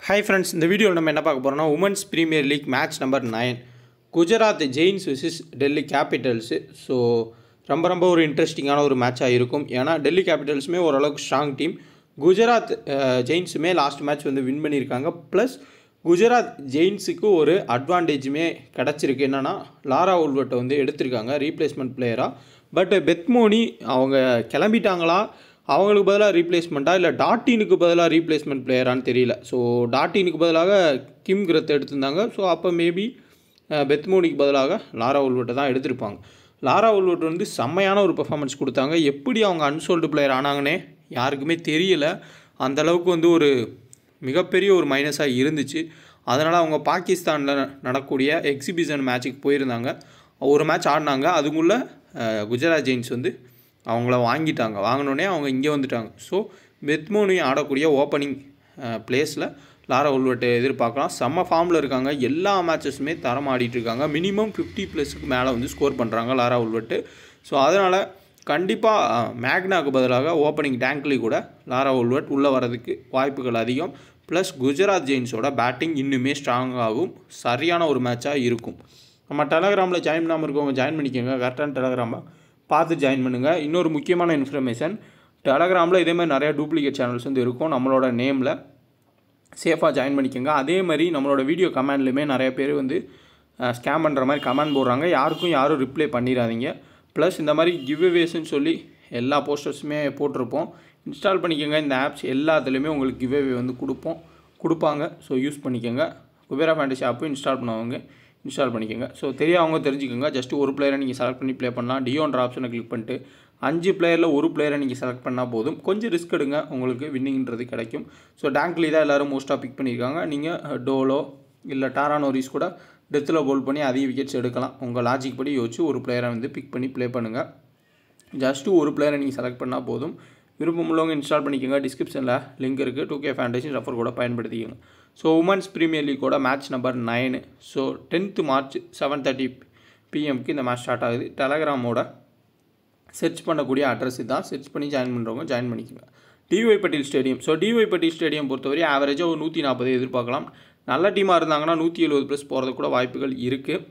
hi friends இந்த வீடியோவில் நம்ம என்ன பார்க்க போகிறோம்னா women's premier league match number nine Gujarat giants விசிஸ் டெல்லி கேபிட்டல்ஸு ஸோ ரொம்ப ரொம்ப ஒரு இன்ட்ரெஸ்டிங்கான ஒரு மேட்சாக இருக்கும் ஏன்னா டெல்லி கேபிட்டல்ஸுமே ஓரளவுக்கு ஸ்ட்ராங் டீம் குஜராத் ஜெயின்ஸுமே லாஸ்ட் மேட்ச் வந்து வின் பண்ணியிருக்காங்க ப்ளஸ் குஜராத் ஜெயின்ஸுக்கு ஒரு அட்வான்டேஜுமே கிடச்சிருக்கு என்னென்னா லாரா உல்வட்டை வந்து எடுத்திருக்காங்க ரீப்ளேஸ்மெண்ட் பிளேயராக பட் பெத்மோனி அவங்க கிளம்பிட்டாங்களா அவங்களுக்கு பதிலாக ரீப்ளேஸ்மெண்ட்டா இல்லை டாட்டினுக்கு பதிலாக ரீப்ளேஸ்மெண்ட் பிளேயரான்னு தெரியல ஸோ டாட்டினுக்கு பதிலாக கிம் கிரத் எடுத்திருந்தாங்க ஸோ அப்போ மேபி பெத்மோனிக்கு பதிலாக லாரா உல்வட்டை தான் எடுத்திருப்பாங்க லாரா உல்வட் வந்து செம்மையான ஒரு பெர்ஃபார்மன்ஸ் கொடுத்தாங்க எப்படி அவங்க அன்சோல்டு பிளேயர் ஆனாங்கன்னே யாருக்குமே தெரியல அந்த அளவுக்கு வந்து ஒரு மிகப்பெரிய ஒரு மைனஸாக இருந்துச்சு அதனால் அவங்க பாகிஸ்தானில் நடக்கக்கூடிய எக்ஸிபிஷன் மேட்ச்சுக்கு போயிருந்தாங்க ஒரு மேட்ச் ஆடினாங்க அதுக்குள்ளே குஜராத் ஜெயின்ஸ் வந்து அவங்கள வாங்கிட்டாங்க வாங்கினோடனே அவங்க இங்கே வந்துட்டாங்க ஸோ பெத்மோனி ஆடக்கூடிய ஓப்பனிங் பிளேஸில் லாரா உள்வெட்டை எதிர்பார்க்கலாம் செம்ம ஃபார்மில் இருக்காங்க எல்லா மேட்சஸுமே தரம் ஆடிட்டு இருக்காங்க மினிமம் ஃபிஃப்டி ப்ளஸுக்கு மேலே வந்து ஸ்கோர் பண்ணுறாங்க லாரா உள்வெட்டு ஸோ அதனால் கண்டிப்பாக மேக்னாக்கு பதிலாக ஓப்பனிங் டேங்க்லி கூட லாரா உல்வட் உள்ளே வரதுக்கு வாய்ப்புகள் அதிகம் ப்ளஸ் குஜராத் ஜெயின்ஸோட பேட்டிங் இன்னுமே ஸ்ட்ராங்காகவும் சரியான ஒரு மேட்சாக இருக்கும் நம்ம டெலகிராமில் ஜாயின் பண்ணாமல் இருக்கவங்க ஜாயின் பண்ணிக்கோங்க கரெக்டான டெலகிராமை பார்த்து ஜாயின் பண்ணுங்கள் இன்னொரு முக்கியமான இன்ஃபர்மேஷன் டெலகிராமில் இதே மாதிரி நிறையா டூப்ளிகேட் சேனல்ஸ் வந்து இருக்கும் நம்மளோட நேமில் சேஃபாக ஜாயின் பண்ணிக்கோங்க அதே மாதிரி நம்மளோட வீடியோ கமெண்ட்லையுமே நிறைய பேர் வந்து ஸ்கேம் பண்ணுற மாதிரி கமெண்ட் போடுறாங்க யாருக்கும் யாரும் ரிப்ளை பண்ணிடாதீங்க ப்ளஸ் இந்த மாதிரி கிவ்அவேஸ்ன்னு சொல்லி எல்லா போஸ்டர்ஸுமே போட்டிருப்போம் இன்ஸ்டால் பண்ணிக்கோங்க இந்த ஆப்ஸ் எல்லாத்துலேயுமே உங்களுக்கு கிவ்அவே வந்து கொடுப்போம் கொடுப்பாங்க ஸோ யூஸ் பண்ணிக்கோங்க குபேரா ஃபேண்டசி ஆப்பும் இன்ஸ்டால் பண்ணவங்க இன்ஸ்டால் பண்ணிக்கோங்க ஸோ தெரியாதவங்க தெரிஞ்சுக்கோங்க ஜஸ்ட் ஒரு பிளேயரை நீங்கள் செலக்ட் பண்ணி ப்ளே பண்ணலாம் டியோன்ற ஆப்ஷனை கிளிக் பண்ணிட்டு அஞ்சு பிளேயரில் ஒரு பிளேயரை நீங்கள் செலக்ட் பண்ணால் போதும் கொஞ்சம் ரிஸ்க் எடுங்க உங்களுக்கு வின்னிங்ன்றது கிடைக்கும் ஸோ டேங்க்லி தான் எல்லோரும் மோஸ்ட்டாக பிக் பண்ணியிருக்காங்க நீங்கள் டோலோ இல்லை டாரானோரிஸ் கூட டெத்தில் போல் பண்ணி அதிக விக்கெட்ஸ் எடுக்கலாம் உங்கள் லாஜிக் படி யோசிச்சு ஒரு பிளேயரை வந்து பிக் பண்ணி ப்ளே பண்ணுங்கள் ஜஸ்ட்டு ஒரு பிளேயரை நீங்கள் செலக்ட் பண்ணால் போதும் விருப்பம் உள்ளவங்க இன்ஸ்டால் பண்ணிக்கோங்க டிஸ்கிரிப்ஷனில் லிங்க் இருக்குது டூ கே ஃபேண்டேஷன் ரெஃபர் கூட பயன்படுத்திக்கோங்க ஸோ உமன்ஸ் ப்ரீமியர் லீக்கோட match number nine so tenth March seven thirty பிஎம்க்கு இந்த மேட்ச் ஸ்டார்ட் ஆகுது டெலகிராமோட சர்ச் பண்ணக்கூடிய அட்ரஸ் தான் சர்ச் பண்ணி ஜாயின் பண்ணுறவங்க ஜாயின் பண்ணிக்கோங்க DY Patel stadium so DY Patel stadium பொறுத்தவரை ஆவரேஜாக ஒரு நூற்றி நாற்பது எதிர்பார்க்கலாம் நல்ல டீமாக இருந்தாங்கன்னா நூற்றி எழுபது ப்ளஸ் போகிறது கூட வாய்ப்புகள் இருக்குது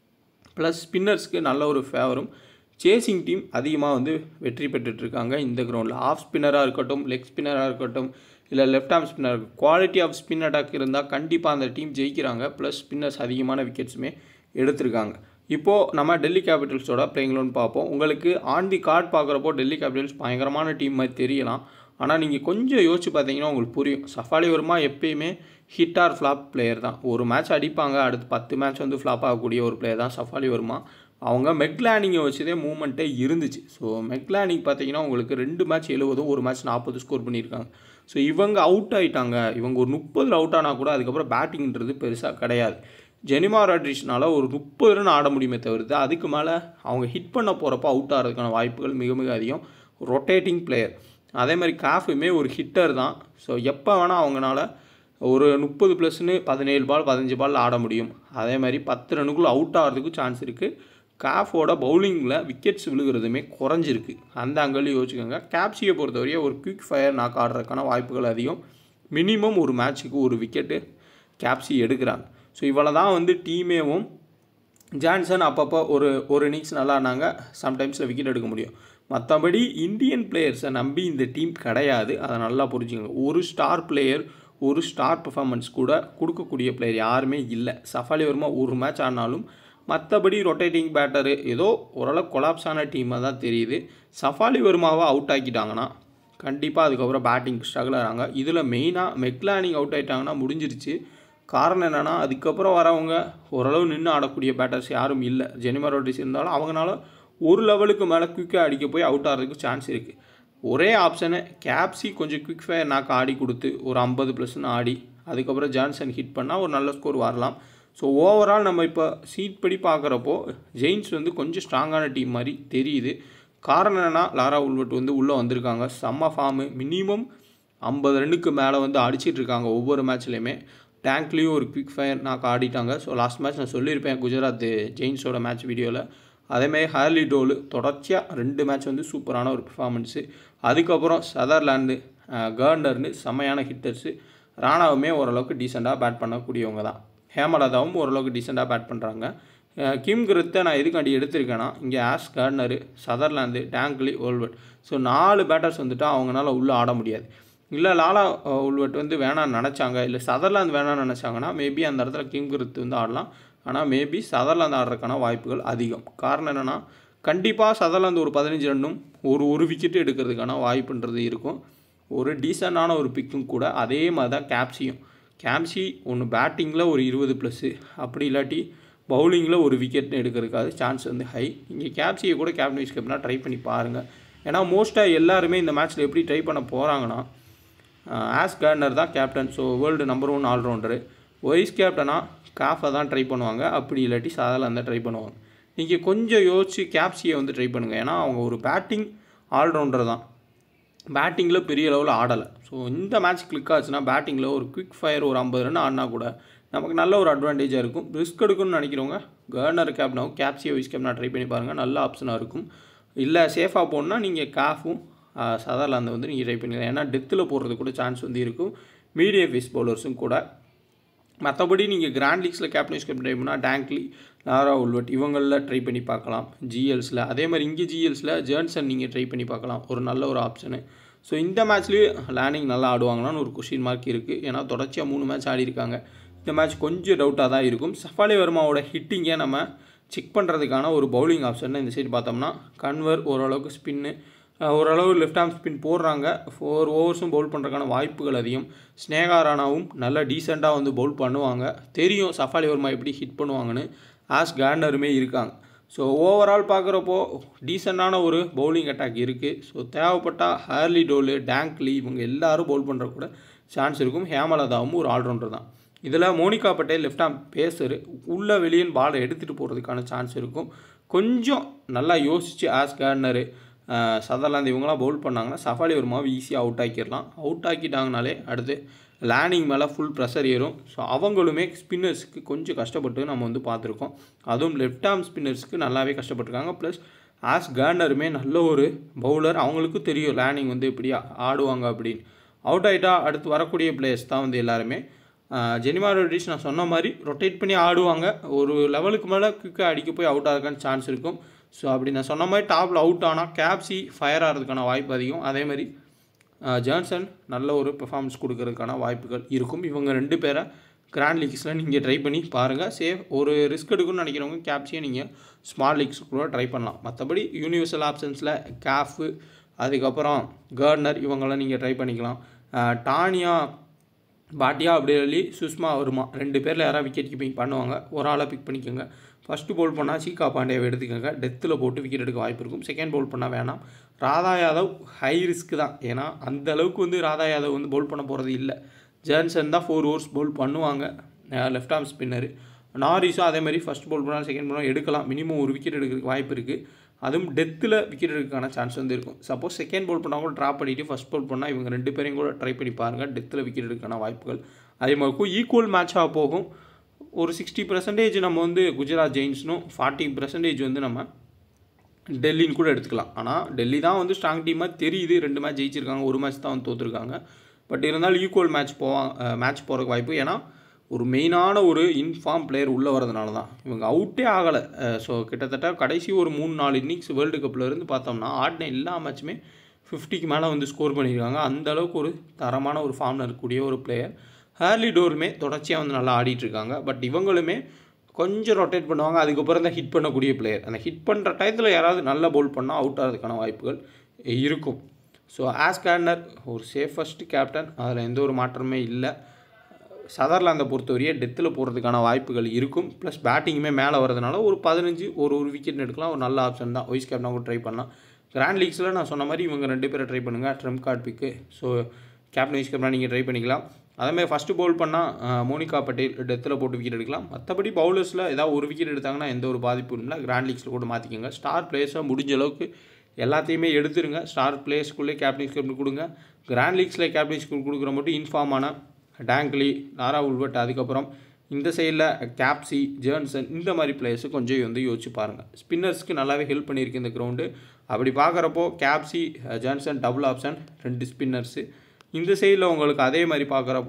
ப்ளஸ் ஸ்பின்னர்ஸ்க்கு நல்ல ஒரு ஃபேவரும் சேசிங் டீம் அதிகமாக வந்து வெற்றி பெற்றுட்ருக்காங்க இந்த கிரவுண்டில் ஆஃப் ஸ்பின்னராக இருக்கட்டும் லெக் ஸ்பின்னராக இருக்கட்டும் இல்லை left arm spinner quality of spin attack இருந்தால் கண்டிப்பாக அந்த டீம் ஜெயிக்கிறாங்க ப்ளஸ் ஸ்பின்னர்ஸ் அதிகமான விக்கெட்ஸுமே எடுத்திருக்காங்க இப்போது நம்ம டெல்லி கேபிட்டல்ஸோட பிளேயிங் பார்ப்போம் உங்களுக்கு ஆன் தி கார்டு பார்க்குறப்போ டெல்லி கேபிட்டல்ஸ் பயங்கரமான டீம் மாதிரி தெரியலாம் ஆனால் நீங்கள் கொஞ்சம் யோசிச்சு பார்த்தீங்கன்னா உங்களுக்கு புரியும் சஃபாலி வர்மா எப்பயுமே ஹிட் ஆர் ஃப்ளாப் பிளேயர் தான் ஒரு மேட்ச் அடிப்பாங்க அடுத்து பத்து மேட்ச் வந்து ஃப்ளாப் ஆகக்கூடிய ஒரு பிளேயர் தான் சஃபாலி வர்மா அவங்க மெக்லானிங்கை வச்சதே மூமெண்ட்டே இருந்துச்சு ஸோ மெக்லானிக் பார்த்தீங்கன்னா உங்களுக்கு ரெண்டு மேட்ச் எழுபதும் ஒரு மேட்ச் நாற்பது ஸ்கோர் பண்ணியிருக்காங்க ஸோ இவங்க அவுட் ஆகிட்டாங்க இவங்க ஒரு முப்பதில் அவுட் ஆனால் கூட அதுக்கப்புறம் பேட்டிங்கிறது பெருசாக கிடையாது ஜெனிமா ராட்ரிஷ்னால ஒரு முப்பது ரன் ஆட முடியுமே தவிர்த்து அதுக்கு மேலே அவங்க ஹிட் பண்ண போகிறப்போ அவுட் ஆகிறதுக்கான வாய்ப்புகள் மிக மிக அதிகம் ரொட்டேட்டிங் பிளேயர் அதே மாதிரி காஃபுமே ஒரு ஹிட்டர் தான் ஸோ எப்போ வேணால் அவங்களால ஒரு முப்பது ப்ளஸ்னு பதினேழு பால் பதினஞ்சு பால் ஆட முடியும் அதே மாதிரி பத்து ரன்னுக்குள்ளே அவுட் ஆகிறதுக்கும் சான்ஸ் இருக்குது காஃபோட பவுலிங்கில் விக்கெட்ஸ் விழுகிறதுமே குறைஞ்சிருக்கு அந்த அங்கேயும் யோசிச்சுக்கோங்க கேப்சியை பொறுத்தவரையும் ஒரு குயிக் ஃபயர் நாக் ஆடுறதுக்கான வாய்ப்புகள் அதிகம் மினிமம் ஒரு மேட்ச்சுக்கு ஒரு விக்கெட்டு கேப்சி எடுக்கிறாங்க ஸோ இவ்வளோ தான் வந்து டீமேவும் ஜான்சன் அப்பப்போ ஒரு ஒரு இன்னிங்ஸ் நல்லா ஆனாங்க சம்டைம்ஸில் விக்கெட் எடுக்க முடியும் மற்றபடி இந்தியன் பிளேயர்ஸை நம்பி இந்த டீம் கிடையாது அதை நல்லா புரிஞ்சுங்க ஒரு ஸ்டார் பிளேயர் ஒரு ஸ்டார் பர்ஃபார்மன்ஸ் கூட கொடுக்கக்கூடிய பிளேயர் யாருமே இல்லை சஃபாலி வர்மா ஒரு மேட்ச் ஆனாலும் மற்றபடி ரொட்டேட்டிங் பேட்டரு ஏதோ ஓரளவு கொலாப்ஸான டீமாக தான் தெரியுது சஃபாலி வர்மாவை அவுட் ஆக்கிட்டாங்கன்னா கண்டிப்பாக அதுக்கப்புறம் பேட்டிங் ஸ்ட்ரகிள் ஆகிறாங்க இதில் மெயினாக மெக்லானிங் அவுட் ஆகிட்டாங்கன்னா முடிஞ்சிருச்சு காரணம் என்னென்னா அதுக்கப்புறம் வரவங்க ஓரளவு நின்று ஆடக்கூடிய பேட்டர்ஸ் யாரும் இல்லை ஜெனிமா ரோட்டிஸ் இருந்தாலும் அவங்களால ஒரு லெவலுக்கு மேலே குயிக்காக அடிக்க போய் அவுட் ஆகிறதுக்கு சான்ஸ் இருக்குது ஒரே ஆப்ஷனை கேப்சி கொஞ்சம் குயிக் ஃபயர் நாக்கு ஆடி கொடுத்து ஒரு ஐம்பது ப்ளஸ்னு ஆடி அதுக்கப்புறம் ஜான்சன் ஹிட் பண்ணால் ஒரு நல்ல ஸ்கோர் வரலாம் ஸோ ஓவரால் நம்ம இப்போ சீட் படி பார்க்குறப்போ ஜெயின்ஸ் வந்து கொஞ்சம் ஸ்ட்ராங்கான டீம் மாதிரி தெரியுது காரணம் என்னென்னா லாரா உள்வட் வந்து உள்ளே வந்திருக்காங்க செம்ம ஃபார்மு மினிமம் ஐம்பது ரன்னுக்கு மேலே வந்து அடிச்சிட்டு இருக்காங்க ஒவ்வொரு மேட்ச்லேயுமே டேங்க்லேயும் ஒரு குவிக் ஃபயர் நாக்கு ஆடிட்டாங்க ஸோ லாஸ்ட் மேட்ச் நான் சொல்லியிருப்பேன் குஜராத் ஜெயின்ஸோட மேட்ச் வீடியோவில் அதேமாதிரி ஹார்லி டோலு தொடர்ச்சியாக ரெண்டு மேட்ச் வந்து சூப்பரான ஒரு பெர்ஃபார்மன்ஸு அதுக்கப்புறம் சதர்லாண்டு கர்னர்னு செம்மையான ஹிட்டர்ஸு ராணாவுமே ஓரளவுக்கு டீசெண்டாக பேட் பண்ணக்கூடியவங்க தான் ஹேமலதாவும் ஓரளவுக்கு டீசெண்டாக பேட் பண்ணுறாங்க கிம் கிருத்தை நான் எதுக்காண்டி எடுத்திருக்கேன்னா இங்கே Ash Gardner Sutherland Dunkley Wolvaardt so நாலு பேட்டர்ஸ் வந்துட்டு அவங்களால உள்ளே ஆட முடியாது இல்லை லாலா உல்வெட் வந்து வேணாம்னு நினச்சாங்க இல்லை சதர்லாந்து வேணாம்னு நினச்சாங்கன்னா மேபி அந்த இடத்துல கிங் கிருத் வந்து ஆடலாம் ஆனால் மேபி சதர்லாந்து ஆடுறதுக்கான வாய்ப்புகள் அதிகம் காரணம் என்னென்னா கண்டிப்பாக சதர்லாந்து ஒரு பதினஞ்சு ரன்னும் ஒரு ஒரு விக்கெட்டு எடுக்கிறதுக்கான வாய்ப்புன்றது இருக்கும் ஒரு டீசெண்டான ஒரு பிக்கும் கூட அதே மாதிரி தான் கேப்சியும் கேப்சி ஒன்று பேட்டிங்கில் ஒரு இருபது ப்ளஸ்ஸு அப்படி இல்லாட்டி பவுலிங்கில் ஒரு விக்கெட் எடுக்கிறதுக்காக சான்ஸ் வந்து ஹை இங்கே கேப்சியை கூட கேப்டன் வைஸ் கேப்டனாக ட்ரை பண்ணி பாருங்கள் ஏன்னா மோஸ்ட்டாக எல்லாருமே இந்த மேட்ச்சில் எப்படி ட்ரை பண்ண போகிறாங்கன்னா ஆஸ் கார்னர் தான் captain so world number one allrounder vice கேப்டனாக காஃபை தான் ட்ரை பண்ணுவாங்க அப்படி இல்லாட்டி சாதாரண ட்ரை பண்ணுவாங்க நீங்கள் கொஞ்சம் யோசிச்சு கேப்சியை வந்து ட்ரை பண்ணுங்கள் ஏன்னா அவங்க ஒரு பேட்டிங் ஆல்ரவுண்டர் தான் பேட்டிங்கில் பெரிய லெவலில் ஆடலை ஸோ இந்த மேட்ச் கிளிக் ஆச்சுன்னா பேட்டிங்கில் ஒரு குவிக் ஃபயர் ஒரு ஐம்பது ரன் ஆடினா கூட நமக்கு நல்ல ஒரு அட்வான்டேஜாக இருக்கும் ரிஸ்க் எடுக்கணும்னு நினைக்கிறவங்க கவர்னர் கேப்னாவும் கேப்சியை வைஸ் கேப்னா ட்ரை பண்ணி பாருங்கள் நல்ல ஆப்ஷனாக இருக்கும் இல்லை சேஃபாக போகணுன்னா நீங்கள் காஃபும் சதர்லாந்து வந்து நீங்கள் ட்ரை பண்ணிக்கலாம் ஏன்னா டெத்தில் போடுறது கூட சான்ஸ் வந்து இருக்கும் மீடியம் ஃபேஸ் பவுலர்ஸும் கூட மற்றபடி நீங்கள் கிராண்ட் லீக்ஸில் கேப்டன் கேப்டன் ட்ரை பண்ணால் டேங்க்லி லாரா உல்வட் இவங்களில் ட்ரை பண்ணி பார்க்கலாம் ஜிஎல்ஸில் அதே மாதிரி இங்கே ஜிஎல்ஸில் ஜேர்ன்சன் நீங்கள் ட்ரை பண்ணி பார்க்கலாம் ஒரு நல்ல ஒரு ஆப்ஷனு ஸோ இந்த மேட்ச்லேயும் லேண்டிங் நல்லா ஆடுவாங்களான்னு ஒரு கொஷின் மார்க் இருக்குது ஏன்னா தொடர்ச்சியாக மூணு மேட்ச் ஆடி இருக்காங்க இந்த மேட்ச் கொஞ்சம் டவுட்டாக தான் இருக்கும் சஃபாலி வர்மாவோட ஹிட்டிங்கை நம்ம செக் பண்ணுறதுக்கான ஒரு பவுலிங் ஆப்ஷன் இந்த சைடு பார்த்தோம்னா கன்வர் ஓரளவுக்கு ஸ்பின்னு ஓரளவு லெஃப்ட் ஆர்ம் ஸ்பின் போடுறாங்க ஃபோர் ஓவர்ஸும் பவுல் பண்ணுறதுக்கான வாய்ப்புகள் அதிகம் ஸ்னேகா ராணாவும் நல்லா டீசெண்டாக வந்து பவுல் பண்ணுவாங்க தெரியும் சஃபாலி வர்மா எப்படி ஹிட் பண்ணுவாங்கன்னு ஆஸ் கார்னருமே இருக்காங்க ஸோ ஓவரால் பார்க்குறப்போ டீசெண்டான ஒரு பவுலிங் அட்டாக் இருக்குது ஸோ தேவைப்பட்டால் ஹேர்லி டோலு டேங்க்லி இவங்க எல்லாரும் பவுல் பண்ணுற கூட சான்ஸ் இருக்கும் ஹேமலதாவும் ஒரு ஆல்ரவுண்டர் தான் இதில் மோனிகா பட்டேல் லெஃப்ட் ஆம் பேசரு உள்ளே வெளியே பாலை எடுத்துகிட்டு போகிறதுக்கான சான்ஸ் இருக்கும் கொஞ்சம் நல்லா யோசித்து ஆஸ் கார்னரு சதர்லாந்து இவங்களாம் பவுல் பண்ணாங்கன்னா சஃபாலி வருமாவை ஈஸியாக அவுட் ஆக்கிடலாம் அவுட் ஆக்கிட்டாங்கனாலே அடுத்து லேண்டிங் மேலே ஃபுல் ப்ரெஷர் ஏறும் ஸோ அவங்களுமே ஸ்பின்னர்ஸ்க்கு கொஞ்சம் கஷ்டப்பட்டு நம்ம வந்து பார்த்துருக்கோம் அதுவும் லெஃப்ட் ஆர்ம் ஸ்பின்னர்ஸ்க்கு நல்லாவே கஷ்டப்பட்டுருக்காங்க ப்ளஸ் ஆஸ் கார்னருமே நல்ல ஒரு பவுலர் அவங்களுக்கும் தெரியும் லேண்டிங் வந்து எப்படி ஆடுவாங்க அப்படின்னு அவுட் ஆகிட்டா அடுத்து வரக்கூடிய பிளேயர்ஸ் தான் வந்து எல்லாருமே ஜெனிமா ரொட்டேஷ் நான் சொன்ன மாதிரி ரொட்டேட் பண்ணி ஆடுவாங்க ஒரு லெவலுக்கு மேலே குயிக்காக அடிக்க போய் அவுட் ஆகிறதுக்கான சான்ஸ் இருக்கும் ஸோ அப்படி நான் சொன்ன மாதிரி டாப்பில் அவுட் ஆனால் கேப்சி ஃபயர் ஆகிறதுக்கான வாய்ப்பு அதிகம் அதே மாதிரி ஜான்சன் நல்ல ஒரு பெர்ஃபார்மன்ஸ் கொடுக்கறதுக்கான வாய்ப்புகள் இருக்கும் இவங்க ரெண்டு பேரை கிராண்ட் லீக்ஸில் நீங்கள் ட்ரை பண்ணி பாருங்கள் சேஃப் ஒரு ரிஸ்க் எடுக்கணும்னு நினைக்கிறவங்க கேப்சியை நீங்கள் ஸ்மால் லீக்ஸ் கூட ட்ரை பண்ணலாம் மற்றபடி யூனிவர்சல் ஆப்ஷன்ஸில் கேஃபு அதுக்கப்புறம் கர்னர் இவங்கெல்லாம் நீங்கள் ட்ரை பண்ணிக்கலாம் டானியா பாட்டியா அப்படி சொல்லி சுஷ்மா வருமா ரெண்டு பேரில் யாராவது விக்கெட் கீப்பிங் பண்ணுவாங்க ஒரு ஆளை பிக் பண்ணிக்கோங்க ஃபஸ்ட்டு பவுல் பண்ணால் சீக்கா பாண்டியாவை எடுத்துக்கோங்க டெத்தில் போட்டு விக்கெட் எடுக்க வாய்ப்பு இருக்கும் செகண்ட் பவுல் பண்ணால் வேணாம் ராதா யாதவ் ஹை ரிஸ்க் தான் ஏன்னா அந்த அளவுக்கு வந்து ராதா யாதவ் வந்து பவுல் பண்ண போகிறது இல்லை ஜேர்ன்சன் தான் ஃபோர் ஓவர்ஸ் பவுல் பண்ணுவாங்க லெஃப்ட் ஆர்ம் ஸ்பின்னரு நாரிஸும் அதே மாதிரி ஃபஸ்ட் பவுல் பண்ணால் செகண்ட் பண்ணால் எடுக்கலாம் மினிமம் ஒரு விக்கெட் எடுக்கிறதுக்கு வாய்ப்பு இருக்குது அதுவும் டெத்தில் விக்கெட் எடுக்கிறதுக்கான சான்ஸ் வந்து இருக்கும் சப்போஸ் செகண்ட் பவுல் பண்ணால் கூட ட்ராப் பண்ணிவிட்டு ஃபஸ்ட் பவுல் பண்ணால் இவங்க ரெண்டு பேரையும் கூட ட்ரை பண்ணி பாருங்கள் டெத்தில் விக்கெட் எடுக்கிறதுக்கான வாய்ப்புகள் அதே மாதிரி ஈக்குவல் மேட்சாக போகும் ஒரு சிக்ஸ்டி பர்சன்டேஜ் நம்ம வந்து குஜராத் ஜெயின்ஸ்னும் ஃபார்ட்டி பர்சன்டேஜ் வந்து நம்ம டெல்லின்னு கூட எடுத்துக்கலாம் ஆனால் டெல்லி தான் வந்து ஸ்ட்ராங் டீமாக தெரியுது ரெண்டு மேட்ச் ஜெயிச்சிருக்காங்க ஒரு மேட்ச் தான் வந்து தோற்றுருக்காங்க பட் இருந்தாலும் ஈக்குவல் மேட்ச் போவாங்க மேட்ச் போகிறதுக்கு வாய்ப்பு ஏன்னா ஒரு மெயினான ஒரு இன்ஃபார்ம் பிளேயர் உள்ளே வரதுனால தான் இவங்க அவுட்டே ஆகலை ஸோ கிட்டத்தட்ட கடைசி ஒரு மூணு நாலு இன்னிங்ஸ் வேர்ல்டு கப்பில் இருந்து பார்த்தோம்னா ஆடின எல்லா மேட்சுமே ஃபிஃப்டிக்கு மேலே வந்து ஸ்கோர் பண்ணியிருக்காங்க அந்த அளவுக்கு ஒரு தரமான ஒரு ஃபார்மில் இருக்கக்கூடிய ஒரு பிளேயர் ஹேர்லி டோருமே தொடர்ச்சியாக வந்து நல்லா ஆடிட்டுருக்காங்க பட் இவங்களுமே கொஞ்சம் ரொட்டேட் பண்ணுவாங்க அதுக்கப்புறம் தான் ஹிட் பண்ணக்கூடிய பிளேயர் அந்த ஹிட் பண்ணுற டயத்தில் யாராவது நல்லா பவுல் பண்ணால் அவுட் ஆகிறதுக்கான வாய்ப்புகள் இருக்கும் ஸோ ஆஸ் கேர்னர் ஒரு சேஃபஸ்ட் கேப்டன் அதில் எந்த ஒரு மாற்றமே இல்லை சதர்லாந்தை பொறுத்தவரையே டெத்தில் போடுறதுக்கான வாய்ப்புகள் இருக்கும் ப்ளஸ் பேட்டிங்குமே மேலே வரதுனால ஒரு பதினஞ்சு ஒரு ஒரு விக்கெட் எடுக்கலாம் ஒரு நல்ல ஆப்ஷன் தான் வைஸ் கேப்டனாக கூட ட்ரை பண்ணலாம் கிராண்ட் லீக்ஸில் நான் சொன்ன மாதிரி இவங்க ரெண்டு பேரை ட்ரை பண்ணுங்கள் trump card pick so captain vice கேப்டனாக நீங்கள் ட்ரை பண்ணிக்கலாம் அதேமாதிரி ஃபஸ்ட்டு பவுல் பண்ணால் மோனிகா பட்டேல் டெத்தில் போட்டு விக்கெட் எடுக்கலாம் மற்றபடி பவுலர்ஸில் ஏதாவது ஒரு விக்கெட் எடுத்தாங்கன்னா எந்த ஒரு பாதிப்பும் இல்லை கிராண்ட் லீக்ஸில் கூட மாற்றிக்கோங்க ஸ்டார் பிளேயர்ஸாக முடிஞ்ச அளவுக்கு எல்லாத்தையுமே எடுத்துருங்க ஸ்டார் பிளேயர்ஸ்குள்ளே கேப்டன் கேப்டன் கொடுங்க கிராண்ட் லீக்ஸில் கேப்டன் கொடுக்குற மட்டும் இன்ஃபார்மான டேங்க்லி லாரா உல்வட் அதுக்கப்புறம் இந்த சைடில் கேப்சி ஜேர்ன்சன் இந்த மாதிரி பிளேயர்ஸு கொஞ்சம் வந்து யோசிச்சு பாருங்கள் ஸ்பின்னர்ஸ்க்கு நல்லாவே ஹெல்ப் பண்ணியிருக்கு இந்த கிரவுண்டு அப்படி பார்க்குறப்போ கேப்சி ஜேர்ன்சன் டபுள் ஆப்ஷன் ரெண்டு ஸ்பின்னர்ஸு இந்த சைடில் உங்களுக்கு அதே மாதிரி பார்க்குறப்போ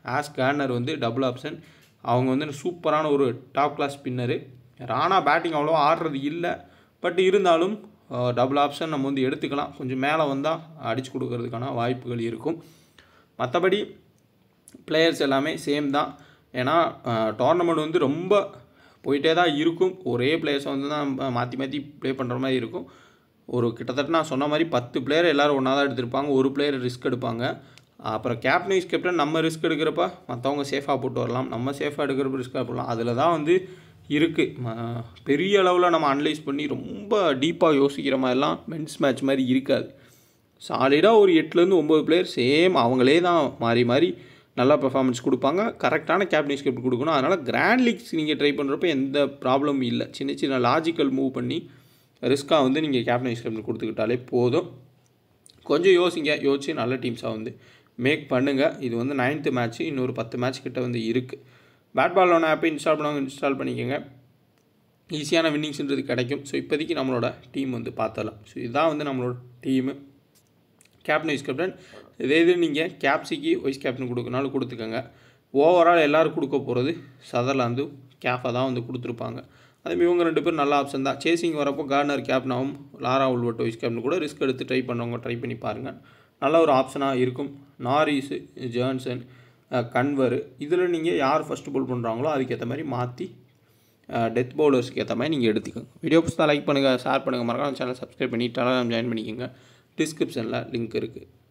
ஆஸ் கேர்னர் வந்து டபுள் ஆப்ஷன் அவங்க வந்து சூப்பரான ஒரு top class spinner Rana batting அவ்வளோ ஆடுறது இல்லை பட் இருந்தாலும் டபுள் ஆப்ஷன் நம்ம வந்து எடுத்துக்கலாம் கொஞ்சம் மேலே வந்தால் அடித்து கொடுக்கறதுக்கான வாய்ப்புகள் இருக்கும் மற்றபடி பிளேயர்ஸ் எல்லாமே சேம் தான் ஏன்னா டோர்னமெண்ட் வந்து ரொம்ப போயிட்டே தான் இருக்கும் ஒரே பிளேயர்ஸை வந்து தான் மாற்றி மாற்றி ப்ளே பண்ணுற மாதிரி இருக்கும் ஒரு கிட்டத்தட்ட நான் சொன்ன மாதிரி பத்து பிளேயர் எல்லோரும் ஒன்றா தான் எடுத்திருப்பாங்க ஒரு பிளேயர் ரிஸ்க் எடுப்பாங்க அப்புறம் கேப்டன் வைஸ் கேப்டன் நம்ம ரிஸ்க் எடுக்கிறப்ப மற்றவங்க சேஃபாக போட்டு வரலாம் நம்ம சேஃபாக எடுக்கிறப்ப ரிஸ்க்காக போடலாம் அதில் தான் வந்து இருக்குது பெரிய அளவில் நம்ம அனலைஸ் பண்ணி ரொம்ப டீப்பாக யோசிக்கிற மாதிரிலாம் மென்ஸ் மேட்ச் மாதிரி இருக்காது சாலிடாக ஒரு எட்டுலேருந்து ஒம்பது பிளேயர் சேம் அவங்களே தான் மாறி மாறி நல்லா பெர்ஃபார்மன்ஸ் கொடுப்பாங்க கரெக்டான கேப்டன் ஸ்கிரிப்ட் கொடுக்கணும் அதனால் கிராண்ட் லீக்ஸ் நீங்கள் ட்ரை பண்ணுறப்ப எந்த ப்ராப்ளமும் இல்லை சின்ன சின்ன லாஜிக்கல் மூவ் பண்ணி ரிஸ்க்காக வந்து நீங்கள் கேப்டன் ஸ்கிரிப்ட் கொடுத்துக்கிட்டாலே போதும் கொஞ்சம் யோசிங்க யோசிச்சு நல்ல டீம்ஸாக வந்து மேக் பண்ணுங்கள் இது வந்து நைன்த்து மேட்ச்சு இன்னொரு பத்து மேட்ச் கிட்ட வந்து இருக்குது பேட் பால் ஒன்று ஆப்பை இன்ஸ்டால் பண்ணவங்க இன்ஸ்டால் பண்ணிக்கோங்க ஈஸியான வின்னிங்ஸ்ன்றது கிடைக்கும் ஸோ இப்போதைக்கு நம்மளோட டீம் வந்து பார்த்தலாம் ஸோ இதுதான் வந்து நம்மளோட டீமு கேப்டன் வைஸ் கேப்டன் இதே இது நீங்கள் கேப்சிக்கு வைஸ் கேப்டன் கொடுக்கனாலும் கொடுத்துக்கோங்க ஓவரால் எல்லோரும் கொடுக்க போகிறது சதர்லாந்து கேஃபாக தான் வந்து கொடுத்துருப்பாங்க அதேமாதிரி இவங்க ரெண்டு பேரும் நல்ல ஆப்ஷன் தான் சேசிங் வரப்போ கார்னர் கேப்டனாகவும் லாரா உள்வட்ட வைஸ் கேப்டன் கூட ரிஸ்க் எடுத்து ட்ரை பண்ணவங்க ட்ரை பண்ணி பாருங்கள் நல்ல ஒரு ஆப்ஷனாக இருக்கும் நாரிஸு ஜேர்ன்சன் கன்வர் இதில் நீங்கள் யார் ஃபஸ்ட்டு போல் பண்ணுறாங்களோ அதுக்கேற்ற மாதிரி மாற்றி டெத் பவுலர்ஸ்க்கு ஏற்ற மாதிரி நீங்கள் எடுத்துக்கோங்க வீடியோ புதுசாக லைக் பண்ணுங்கள் ஷேர் பண்ணுங்கள் மறக்காம சேனல் சப்ஸ்கிரைப் பண்ணி டெலாம் ஜாயின் பண்ணிக்கோங்க டிஸ்கிரிப்ஷனில் லிங்க் இருக்குது